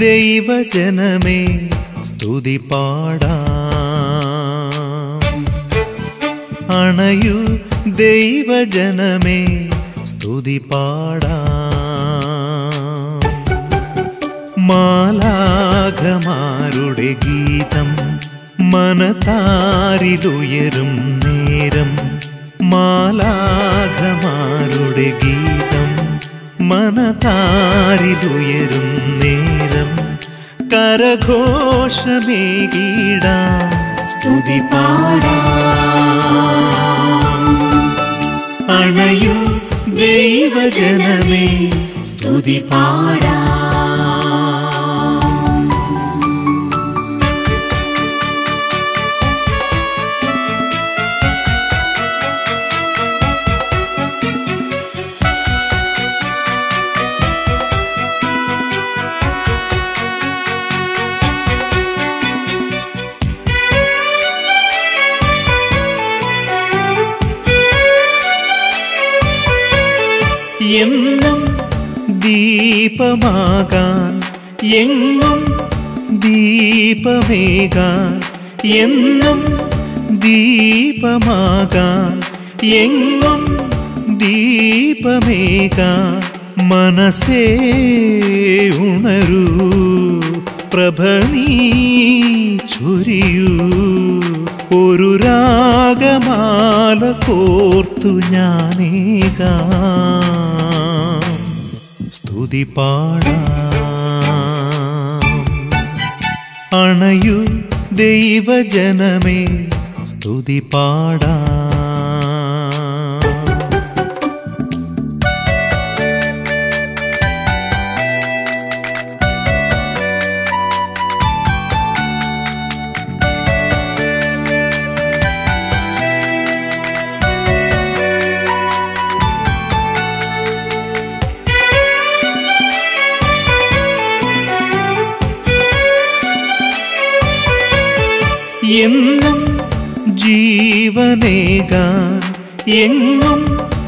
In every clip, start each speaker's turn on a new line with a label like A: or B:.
A: ദൈവജനമേ സ്തുതി പാടാം അണയു ദൈവജനമേ സ്തുതി പാടാം മാലാഘമാരുടെ ഗീതം മനതാരിലുയരും നേരം മാലാഘമാരുടെ ഗീതം മനതാരിലുയരും നേരം കരഘോഷമേകീടാം സ്തുതി പാടാം അണയു ദൈവജനമേ സ്തുതി പാടാം എന്നും ദീപമാകാൻ എങ്ങും ദീപമേകാൻ എന്നും ദീപമാകാൻ എങ്ങും ദീപമേകാൻ മനസ്സേ ഉണരൂ പ്രഭനീ ചൊരിയൂ ഒരു രാഗമാല കോർത്തു ഞാനേകാം സ്തുതി പാടാം അണയു ദൈവജനമേ സ്തുതി പാടാം എന്നും ജീവനേകാൻ എങ്ങും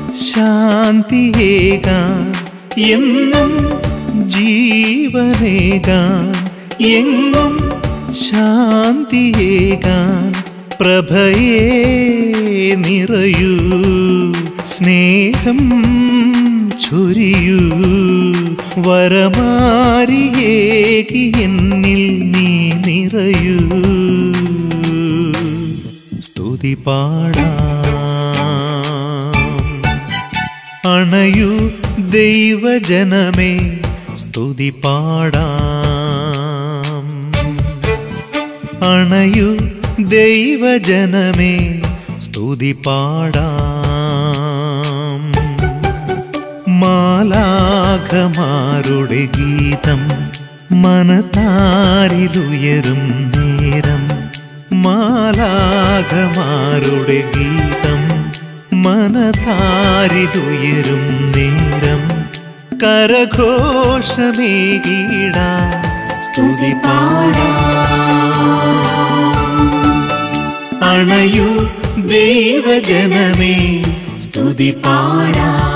A: ശാന്തിയേകാൻ എന്നും ജീവനേകാൻ എങ്ങും ശാന്തിയേകാൻ പ്രഭയേ നിറയൂ സ്നേഹം ചൊരിയൂ വരമാരിയേകി എന്നിൽ നീ നിറയൂ സ്തുതി പാടാം അണയു ദൈവജനമേ സ്തുതി പാടാം അണയു ദൈവജനമേ സ്തുതി പാടാം മാലാഘമാരുടെ ഗീതം മനതാരിലുയരും നേരം മാലാഘമാരുടെ ഗീതം മനതാരിലുയരും നേരം കരഘോഷമേകീടാ സ്തുതി അണയു ദൈവജനമേ സ്തുതി പാടാ